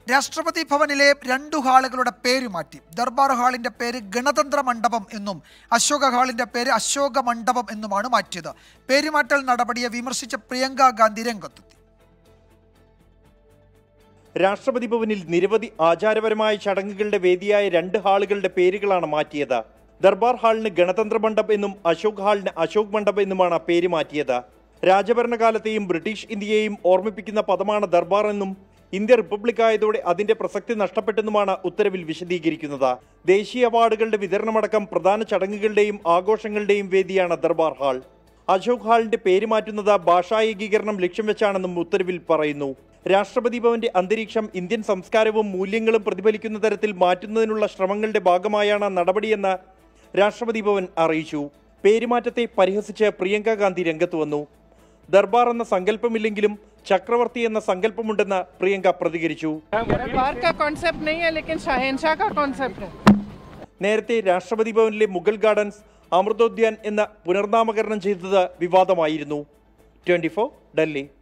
രാഷ്ട്രപതി ഭവനിലെ രണ്ടു ഹാളുകളുടെ പേര് മാറ്റി ദർബാർ ഹാളിന്റെ പേര് ഗണതന്ത്ര മണ്ഡപം എന്നും അശോക ഹാളിന്റെ പേര് അശോക മണ്ഡപം എന്നുമാണ് മാറ്റിയത് പേരുമാറ്റൽ നടപടിയെ വിമർശിച്ച പ്രിയങ്ക ഗാന്ധി രംഗത്തെത്തി രാഷ്ട്രപതി ഭവനിൽ നിരവധി ആചാരപരമായ ചടങ്ങുകളുടെ വേദിയായ രണ്ട് ഹാളുകളുടെ പേരുകളാണ് മാറ്റിയത് ദർബാർ ഹാളിന് ഗണതന്ത്ര മണ്ഡപം എന്നും അശോക് ഹാളിന് അശോക് മണ്ഡപം എന്നുമാണ് പേര് മാറ്റിയത് രാജഭരണകാലത്തെയും ബ്രിട്ടീഷ് ഇന്ത്യയെയും ഓർമ്മിപ്പിക്കുന്ന പദമാണ് ദർബാർ എന്നും ഇന്ത്യ റിപ്പബ്ലിക് ആയതോടെ അതിന്റെ പ്രസക്തി നഷ്ടപ്പെട്ടെന്നുമാണ് ഉത്തരവിൽ വിശദീകരിക്കുന്നത് ദേശീയ അവാർഡുകളുടെ വിതരണമടക്കം പ്രധാന ചടങ്ങുകളുടെയും ആഘോഷങ്ങളുടെയും വേദിയാണ് ദർബാർ ഹാൾ അശോക് ഹാളിന്റെ പേര് മാറ്റുന്നത് ഭാഷാ ഏകീകരണം ലക്ഷ്യം വെച്ചാണെന്നും ഉത്തരവിൽ പറയുന്നു രാഷ്ട്രപതി ഭവന്റെ അന്തരീക്ഷം ഇന്ത്യൻ സംസ്കാരവും മൂല്യങ്ങളും പ്രതിഫലിക്കുന്ന തരത്തിൽ മാറ്റുന്നതിനുള്ള ശ്രമങ്ങളുടെ ഭാഗമായാണ് നടപടിയെന്ന് രാഷ്ട്രപതി ഭവൻ അറിയിച്ചു പേരുമാറ്റത്തെ പരിഹസിച്ച് പ്രിയങ്ക ഗാന്ധി രംഗത്ത് വന്നു ദർബാർ എന്ന സങ്കല്പമില്ലെങ്കിലും ചക്രവർത്തി എന്ന സങ്കല്പമുണ്ടെന്ന് പ്രിയങ്ക പ്രതികരിച്ചു दरबार का कॉन्सेप्ट नहीं है लेकिन शाहनशाह का कॉन्सेप्ट है നേരത്തെ രാഷ്ട്രപതി ഭവനിലെ മുഗൾ ഗാർഡൻസ് അമൃതോദ്യാൻ എന്ന പുനർനാമകരണം ചെയ്തത് വിവാദമായിരുന്നു ട്വന്റി ഡൽഹി